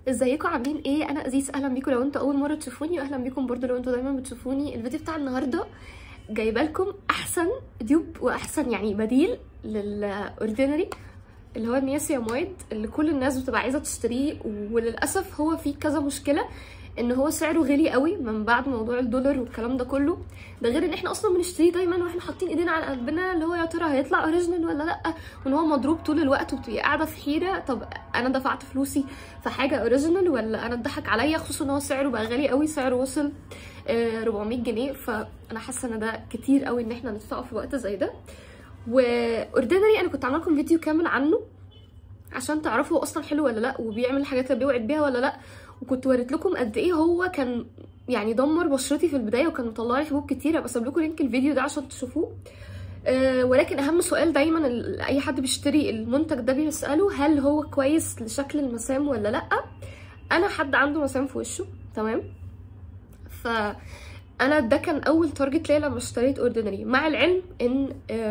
ازيكم عاملين ايه انا ازيز اهلا بيكم لو انتوا اول مره تشوفوني واهلا بيكم برضو لو انتوا دايما بتشوفوني الفيديو بتاع النهارده جايبه لكم احسن ديوب واحسن يعني بديل للاوردينري اللي هو النياسيامايد اللي كل الناس بتبقى عايزه تشتريه وللاسف هو فيه كذا مشكله ان هو سعره غالي قوي من بعد موضوع الدولار والكلام ده كله ده غير ان احنا اصلا بنشتريه دايما واحنا حاطين ايدينا على قلبنا اللي هو يا ترى هيطلع اوريجينال ولا لا وان هو مضروب طول الوقت وبتبقي قاعده في حيره طب انا دفعت فلوسي في حاجه اوريجينال ولا انا اتضحك عليا خصوصا ان هو سعره بقى غالي قوي سعره وصل آه 400 جنيه فانا حاسه ان ده كتير قوي ان احنا ندفعه في وقت زي ده واوردينري انا كنت عامله لكم فيديو كامل عنه عشان تعرفوا هو اصلا حلو ولا لا وبيعمل الحاجات اللي بيوعد بيها ولا لا وكنت وريت لكم قد ايه هو كان يعني دمر بشرتي في البدايه وكان مطلع لي حبوب كتيره بس لكم لينك الفيديو ده عشان تشوفوه أه ولكن اهم سؤال دايما اي حد بيشتري المنتج ده بيساله هل هو كويس لشكل المسام ولا لا انا حد عنده مسام في وشه تمام ف انا ده كان اول تارجت ليا لما اشتريت اوردينري مع العلم ان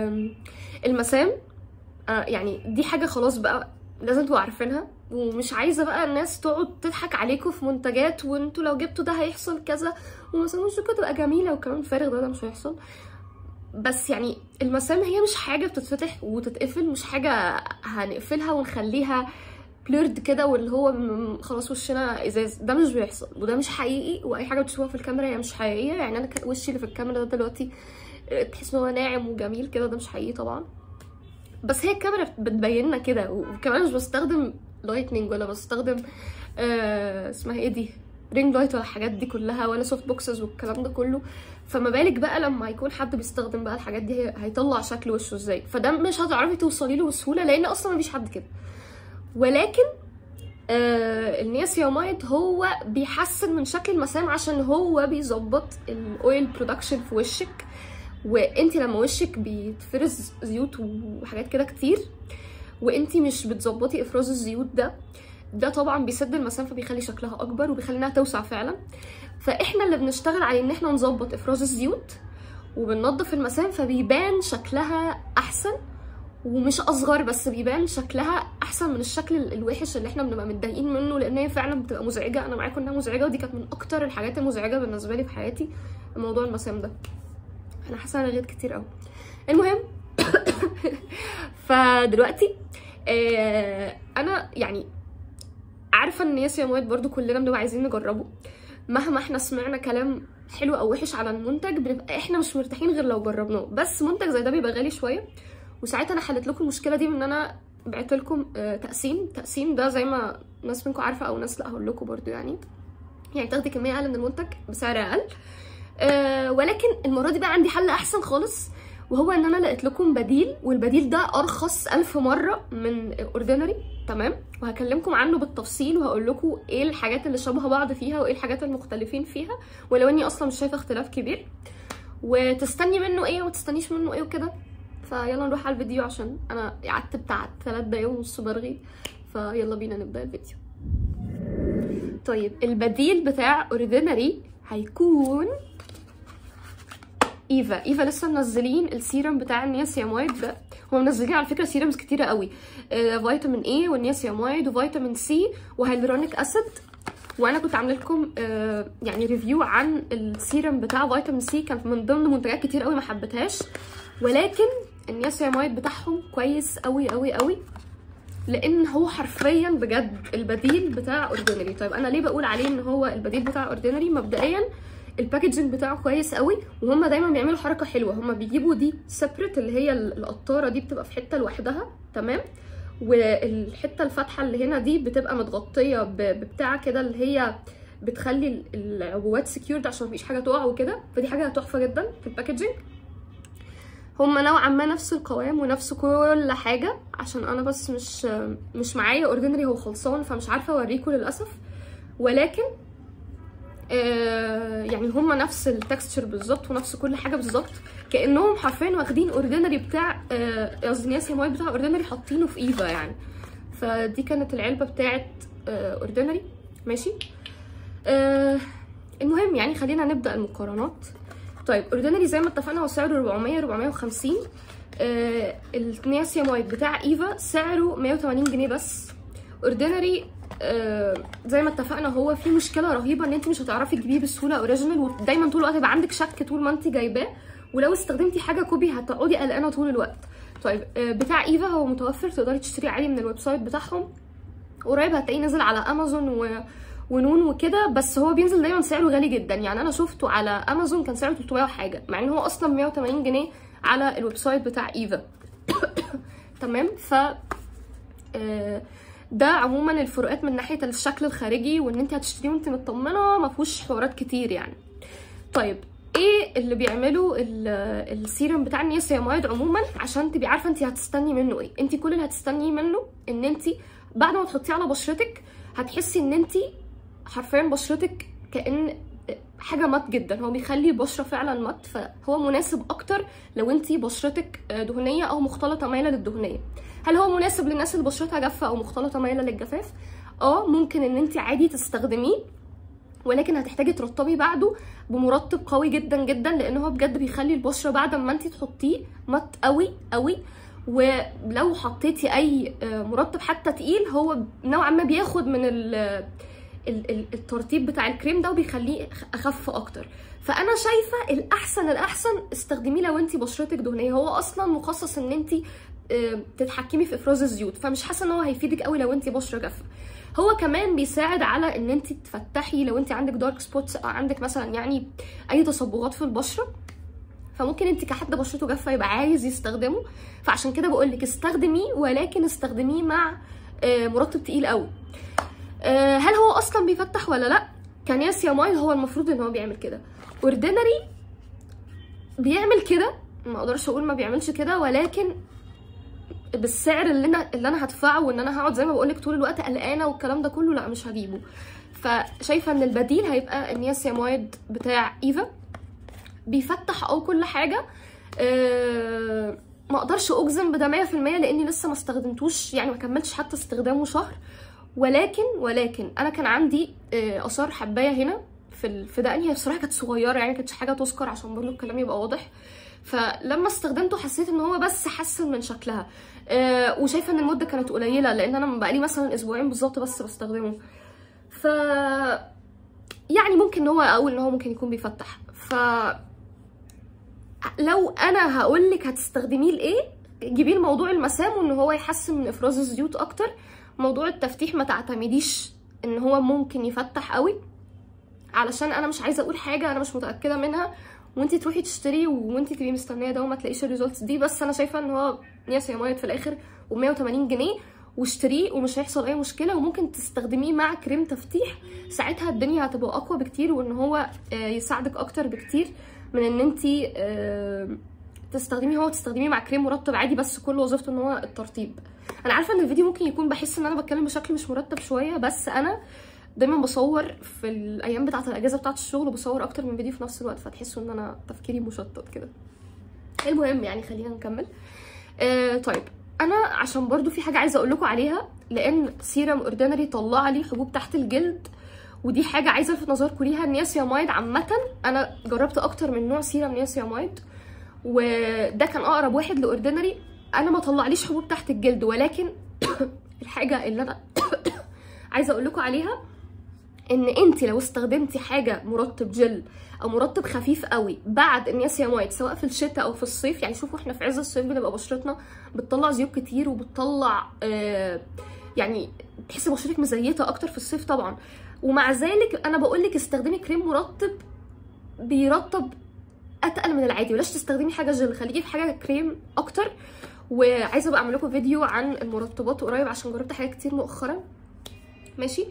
المسام أه يعني دي حاجه خلاص بقى لازم تبقوا عارفينها ومش عايزه بقى الناس تقعد تضحك عليكم في منتجات وانتوا لو جبتوا ده هيحصل كذا ومسام وشكوا تبقى جميله والكلام الفارغ ده ده مش هيحصل بس يعني المسام هي مش حاجه بتتفتح وتتقفل مش حاجه هنقفلها ونخليها بليرد كده واللي هو خلاص وشنا ازاز ده مش بيحصل وده مش حقيقي واي حاجه بتشوفوها في الكاميرا هي مش حقيقيه يعني انا وشي اللي في الكاميرا ده دلوقتي تحس ان هو ناعم وجميل كده ده مش حقيقي طبعا بس هي الكاميرا بتبيننا كده وكمان مش بستخدم لايتنينج ولا بستخدم آه اسمها ايه دي رينج لايت ولا الحاجات دي كلها ولا سوفت بوكسز والكلام ده كله فما بالك بقى لما يكون حد بيستخدم بقى الحاجات دي هيطلع شكل وشه ازاي فده مش هتعرفي توصلي له بسهوله لان اصلا مفيش حد كده ولكن آه النياسيامايد هو بيحسن من شكل المسام عشان هو بيظبط الاويل برودكشن في وشك وانت لما وشك بيتفرز زيوت وحاجات كده كتير وانت مش بتظبطي افراز الزيوت ده ده طبعا بيسد المسام فبيخلي شكلها اكبر وبيخلي انها توسع فعلا فاحنا اللي بنشتغل عليه ان احنا نظبط افراز الزيوت وبننظف المسام فبيبان شكلها احسن ومش اصغر بس بيبان شكلها احسن من الشكل الوحش اللي احنا بنبقى متضايقين منه لان هي فعلا بتبقى مزعجه انا معاكم انها مزعجه ودي كانت من اكتر الحاجات المزعجه بالنسبه لي في حياتي موضوع المسام ده انا حاسه انا غير كتير قوي المهم فدلوقتي آه انا يعني عارفه ان ياسيامايد برضو كلنا بنبقى عايزين نجربه مهما احنا سمعنا كلام حلو او وحش على المنتج بنبقى احنا مش مرتاحين غير لو جربناه بس منتج زي ده بيبقى غالي شويه وساعتها انا حلت لكم المشكله دي بان انا بعت لكم آه تقسيم تقسيم ده زي ما ناس منكم عارفه او ناس لا هقول لكم برضو يعني يعني تاخدي كميه اقل من المنتج بسعر اقل أه ولكن المره دي بقى عندي حل احسن خالص وهو ان انا لقيت لكم بديل والبديل ده ارخص ألف مره من اوردينري تمام وهكلمكم عنه بالتفصيل وهقول لكم ايه الحاجات اللي شبه بعض فيها وايه الحاجات المختلفين فيها ولو اني اصلا مش شايفه اختلاف كبير وتستني منه ايه وما تستنيش منه ايه وكده فيلا نروح على الفيديو عشان انا قعدت بتاع 3 دقايق ونص برغي فيلا بينا نبدا الفيديو طيب البديل بتاع اوردينري هيكون ايفا ايفا لسه منزلين السيرم بتاع النياسيامايد ده هم منزلين على فكره سيرمز كتيره قوي آه فيتامين اي والنياسيامايد وفيتامين سي وهيلورونيك اسيد وانا كنت عامله لكم آه يعني ريفيو عن السيرم بتاع فيتامين سي كان من ضمن منتجات كتير قوي ما حبيتهاش ولكن النياسيامايد بتاعهم كويس قوي قوي قوي لان هو حرفيا بجد البديل بتاع اوردينري طيب انا ليه بقول عليه ان هو البديل بتاع اوردينري مبدئيا الباكجينج بتاعه كويس قوي وهم دايما بيعملوا حركه حلوه هم بيجيبوا دي سيبريت اللي هي القطاره دي بتبقى في حته لوحدها تمام والحته الفاتحه اللي هنا دي بتبقى متغطيه ببتاع كده اللي هي بتخلي العبوات سكيورد عشان مفيش حاجه تقع وكده فدي حاجه تحفه جدا في الباكجينج هما نوعا ما نفس القوام ونفس كل حاجه عشان انا بس مش مش معايا اوردينري هو خلصان فمش عارفه اوريكم للاسف ولكن آه يعني هما نفس التكستشر بالظبط ونفس كل حاجه بالظبط كانهم حرفيا واخدين اوردينري بتاع قصدي آه نياسيامايد بتاع اوردينري حاطينه في ايفا يعني فدي كانت العلبه بتاعه آه اوردينري ماشي آه المهم يعني خلينا نبدا المقارنات طيب اوردينري زي ما اتفقنا هو سعره 400 450 آه النياسيامايد بتاع ايفا سعره 180 جنيه بس اوردينري آه زي ما اتفقنا هو في مشكله رهيبه ان انت مش هتعرفي تجيبيه بسهوله اوريجينال ودايما طول الوقت يبقى عندك شك طول ما انت جايباه ولو استخدمتي حاجه كوبي هتقعدي قلقانه طول الوقت طيب آه بتاع ايفا هو متوفر تقدري تشتريه عادي من الويب سايت بتاعهم قريب هتلاقيه نزل على امازون و... ونون وكده بس هو بينزل دايما سعره غالي جدا يعني انا شفته على امازون كان سعره 300 وحاجه مع ان هو اصلا 180 جنيه على الويب سايت بتاع ايفا تمام ف آه ده عموما الفروقات من ناحيه الشكل الخارجي وان انت هتشتريه وانت مطمنه ما فيهوش حوارات كتير يعني طيب ايه اللي بيعمله السيرم بتاع النياسيامايد عموما عشان تبقي عارفه انت هتستني منه ايه انت كل اللي هتستنيه منه ان انت بعد ما تحطيه على بشرتك هتحسي ان انت حرفيا بشرتك كان حاجه مات جدا هو بيخلي البشره فعلا مات فهو مناسب اكتر لو انت بشرتك دهنيه او مختلطه مايله للدهنيه هل هو مناسب للناس اللي بشرتها جافه او مختلطه مايله للجفاف اه ممكن ان انت عادي تستخدميه ولكن هتحتاجي ترطبي بعده بمرطب قوي جدا جدا لان هو بجد بيخلي البشره بعد ما انت تحطيه مات قوي قوي ولو حطيتي اي مرطب حتى تقيل هو نوعا ما بياخد من ال الترطيب بتاع الكريم ده وبيخليه اخف اكتر فانا شايفه الاحسن الاحسن استخدميه لو انت بشرتك دهنيه هو اصلا مخصص ان انت تتحكمي في افراز الزيوت فمش حاسه ان هو هيفيدك قوي لو انت بشره جافه هو كمان بيساعد على ان انت تفتحي لو انت عندك دارك سبوتس او عندك مثلا يعني اي تصبغات في البشره فممكن انت كحد بشرته جافه يبقى عايز يستخدمه فعشان كده بقول لك استخدميه ولكن استخدميه مع مرطب تقيل قوي هل هو اصلا بيفتح ولا لا كنياسيامايد هو المفروض ان هو بيعمل كده اوردينري بيعمل كده ما اقدرش اقول ما بيعملش كده ولكن بالسعر اللي انا اللي انا هدفعه وان انا هقعد زي ما بقولك طول الوقت قلقانه والكلام ده كله لا مش هجيبه فشايفه ان البديل هيبقى النياسيامايد بتاع ايفا بيفتح او كل حاجه أه ما اقدرش اجزم بده 100% لاني لسه ما استخدمتوش يعني ما كملتش حتى استخدامه شهر ولكن ولكن انا كان عندي اثار حبايه هنا في في دقني هي بصراحه كانت صغيره يعني كانتش حاجه تذكر عشان برضه الكلام يبقى واضح فلما استخدمته حسيت ان هو بس حسن من شكلها أه وشايفه ان المده كانت قليله لان انا بقالي مثلا اسبوعين بالظبط بس بستخدمه ف يعني ممكن ان هو اقول ان هو ممكن يكون بيفتح ف لو انا هقول لك هتستخدميه لايه جيبيه الموضوع المسام وان هو يحسن من افراز الزيوت اكتر موضوع التفتيح ما تعتمديش ان هو ممكن يفتح قوي علشان انا مش عايزه اقول حاجه انا مش متاكده منها وانتي تروحي تشتري وانتي تبقي مستنيه ده وما تلاقيش الريزولتس دي بس انا شايفه ان هو نياسيامايد في الاخر و180 جنيه واشتريه ومش هيحصل اي مشكله وممكن تستخدميه مع كريم تفتيح ساعتها الدنيا هتبقى اقوى بكتير وان هو يساعدك اكتر بكتير من ان انتي تستخدميه هو تستخدميه مع كريم مرطب عادي بس كل وظيفته ان هو الترطيب انا عارفه ان الفيديو ممكن يكون بحس ان انا بتكلم بشكل مش مرتب شويه بس انا دايما بصور في الايام بتاعه الاجازه بتاعه الشغل وبصور اكتر من فيديو في نفس الوقت فتحسوا ان انا تفكيري مشتت كده المهم يعني خلينا نكمل آه طيب انا عشان برضو في حاجه عايزه اقول لكم عليها لان سيرم اوردينري طلع لي حبوب تحت الجلد ودي حاجه عايزه الفت نظركم ليها النياسيامايد عامه انا جربت اكتر من نوع سيرم نياسيامايد وده كان اقرب واحد لاوردينري انا ما طلعليش حبوب تحت الجلد ولكن الحاجه اللي انا عايزه اقول لكم عليها ان انت لو استخدمتي حاجه مرطب جل او مرطب خفيف قوي بعد النياسيامايد سواء في الشتاء او في الصيف يعني شوفوا احنا في عز الصيف بنبقى بشرتنا بتطلع زيوت كتير وبتطلع آه يعني تحسي بشرتك مزيته اكتر في الصيف طبعا ومع ذلك انا بقول لك استخدمي كريم مرطب بيرطب اتقل من العادي بلاش تستخدمي حاجه جل خليكي في حاجه كريم اكتر وعايزه بقى اعمل لكم فيديو عن المرطبات قريب عشان جربت حاجات كتير مؤخرا ماشي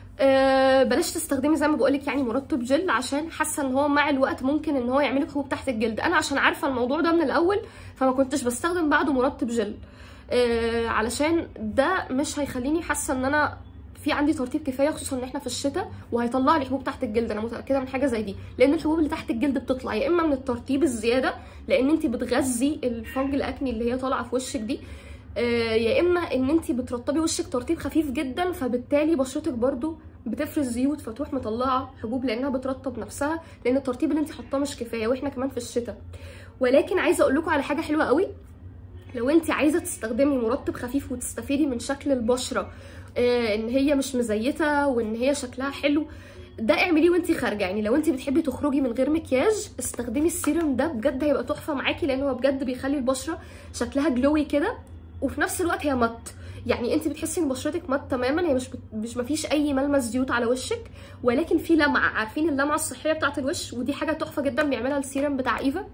أه بلاش تستخدمي زي ما بقولك يعني مرطب جل عشان حاسه ان هو مع الوقت ممكن ان هو يعملك حبوب تحت الجلد انا عشان عارفه الموضوع ده من الاول فما كنتش بستخدم بعده مرطب جل أه علشان ده مش هيخليني حاسه ان انا في عندي ترطيب كفايه خصوصا ان احنا في الشتاء وهيطلع لي حبوب تحت الجلد انا متاكده من حاجه زي دي لان الحبوب اللي تحت الجلد بتطلع يا اما من الترطيب الزياده لان انت بتغذي الفنج الاكني اللي هي طالعه في وشك دي آه يا اما ان انت بترطبي وشك ترطيب خفيف جدا فبالتالي بشرتك برضو بتفرز زيوت فتروح مطلعه حبوب لانها بترطب نفسها لان الترطيب اللي انت حاطاه مش كفايه واحنا كمان في الشتاء ولكن عايزه اقول لكم على حاجه حلوه قوي لو انت عايزه تستخدمي مرطب خفيف وتستفيدي من شكل البشره آه، ان هي مش مزيته وان هي شكلها حلو ده اعمليه وانتي خارجه يعني لو انتي بتحبي تخرجي من غير مكياج استخدمي السيرم ده بجد هيبقى تحفه معاكي لان هو بجد بيخلي البشره شكلها جلوي كده وفي نفس الوقت هي مط يعني انت بتحسي ان بشرتك مط تماما هي مش بت... مش مفيش اي ملمس زيوت على وشك ولكن في لمعه عارفين اللمعه الصحيه بتاعه الوش ودي حاجه تحفه جدا بيعملها السيرم بتاع ايفا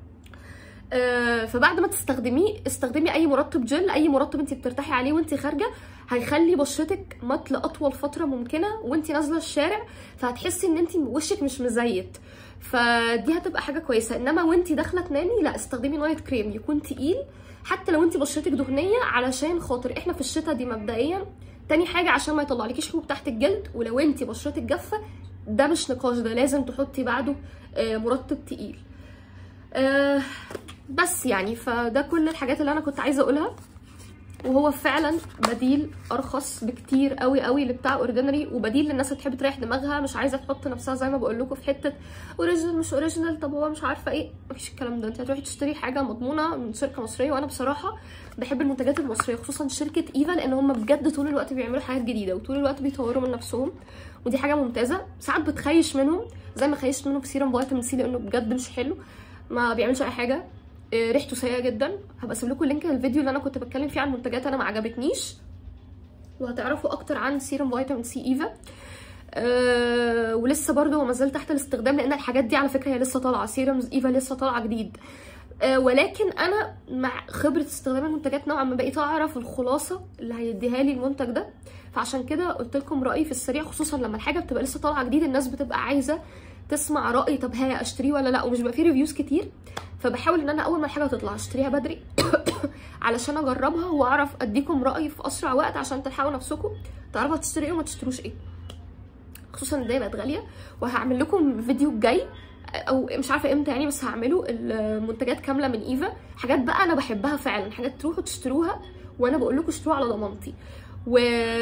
آه، فبعد ما تستخدميه استخدمي اي مرطب جل اي مرطب انت بترتاحي عليه وانت خارجه هيخلي بشرتك مط لاطول فتره ممكنه وانت نازله الشارع فهتحسي ان انت وشك مش مزيت فدي هتبقى حاجه كويسه انما وانت داخله تنامي لا استخدمي نايت كريم يكون تقيل حتى لو انت بشرتك دهنيه علشان خاطر احنا في الشتاء دي مبدئيا تاني حاجه عشان ما يطلعلكيش حبوب تحت الجلد ولو انت بشرتك جافه ده مش نقاش ده لازم تحطي بعده آه، مرطب تقيل آه، بس يعني فده كل الحاجات اللي انا كنت عايزه اقولها وهو فعلا بديل ارخص بكتير قوي قوي لبتاع اوردينري وبديل للناس اللي تحب تريح دماغها مش عايزه تحط نفسها زي ما بقول لكم في حته اوريجينال مش اوريجينال طب هو مش عارفه ايه مفيش الكلام ده انت هتروحي تشتري حاجه مضمونه من شركه مصريه وانا بصراحه بحب المنتجات المصريه خصوصا شركه ايفا لان هم بجد طول الوقت بيعملوا حاجات جديده وطول الوقت بيطوروا من نفسهم ودي حاجه ممتازه ساعات بتخيش منهم زي ما خيشت منهم في سيرم فيتامين سي لانه بجد مش حلو ما بيعملش اي حاجه آه، ريحته سيئه جدا هبقى اسيب لكم لينك للفيديو اللي انا كنت بتكلم فيه عن منتجات انا ما عجبتنيش وهتعرفوا اكتر عن سيرم فيتامين سي ايفا أه ولسه برضه هو مازال تحت الاستخدام لان الحاجات دي على فكره هي لسه طالعه سيرم ايفا لسه طالعه جديد أه ولكن انا مع خبره استخدام المنتجات نوعا ما بقيت اعرف الخلاصه اللي هيديها لي المنتج ده فعشان كده قلت لكم رايي في السريع خصوصا لما الحاجه بتبقى لسه طالعه جديد الناس بتبقى عايزه تسمع رايي طب ها اشتريه ولا لا ومش بقى فيه ريفيوز كتير فبحاول ان انا اول ما الحاجه تطلع اشتريها بدري علشان اجربها واعرف اديكم رايي في اسرع وقت عشان تلحقوا نفسكم تعرفوا تشتري ايه وما تشتروش ايه خصوصا ان دي بقت غاليه وهعمل لكم فيديو الجاي او مش عارفه امتى يعني بس هعمله المنتجات كامله من ايفا حاجات بقى انا بحبها فعلا حاجات تروحوا تشتروها وانا بقول لكم اشتروها على ضمانتي و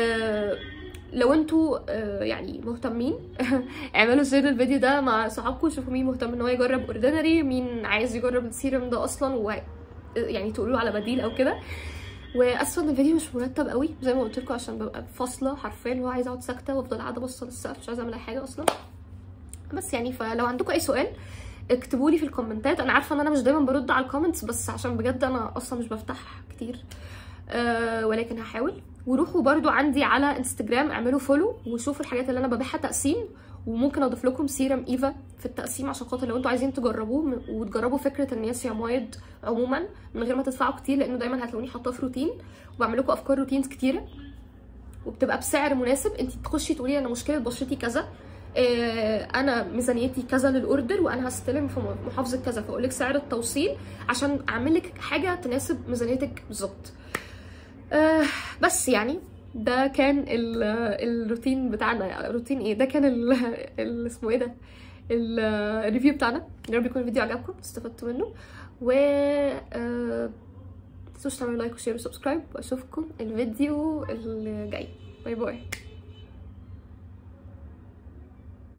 لو انتوا آه، يعني مهتمين اعملوا شير للفيديو ده مع صحابكم شوفوا مين مهتم ان هو يجرب اوردينري مين عايز يجرب السيرم ده اصلا و يعني تقولوا على بديل او كده واسفه ان الفيديو مش مرتب قوي زي ما قلت لكم عشان ببقى فاصله حرفيا اللي هو عايزه اقعد ساكته وافضل قاعده باصه للسقف مش عايزه اعمل اي حاجه اصلا بس يعني فلو عندكم اي سؤال اكتبوا لي في الكومنتات انا عارفه ان انا مش دايما برد على الكومنتس بس عشان بجد انا اصلا مش بفتح كتير أه ولكن هحاول وروحوا برضو عندي على انستجرام اعملوا فولو وشوفوا الحاجات اللي انا ببيعها تقسيم وممكن اضيف لكم سيرم ايفا في التقسيم عشان خاطر لو انتوا عايزين تجربوه م- وتجربوا فكره النياسيامايد عموما من غير ما تدفعوا كتير لانه دايما هتلاقوني حاطاه في روتين وبعمل لكم افكار روتينز كتيره وبتبقى بسعر مناسب انت تخشي تقولي انا مشكله بشرتي كذا آه، انا ميزانيتي كذا للاوردر وانا هستلم في محافظه كذا فاقول لك سعر التوصيل عشان اعمل لك حاجه تناسب ميزانيتك بالظبط آه بس يعني ده كان ال- الروتين بتاعنا روتين ايه ده كان ال ال- اسمه ايه ده ال- الريفيو بتاعنا يا رب يكون الفيديو عجبكم استفدتوا منه و آه، متنسوش تعملوا لايك وشير وسبسكرايب واشوفكم الفيديو الجاي باي باي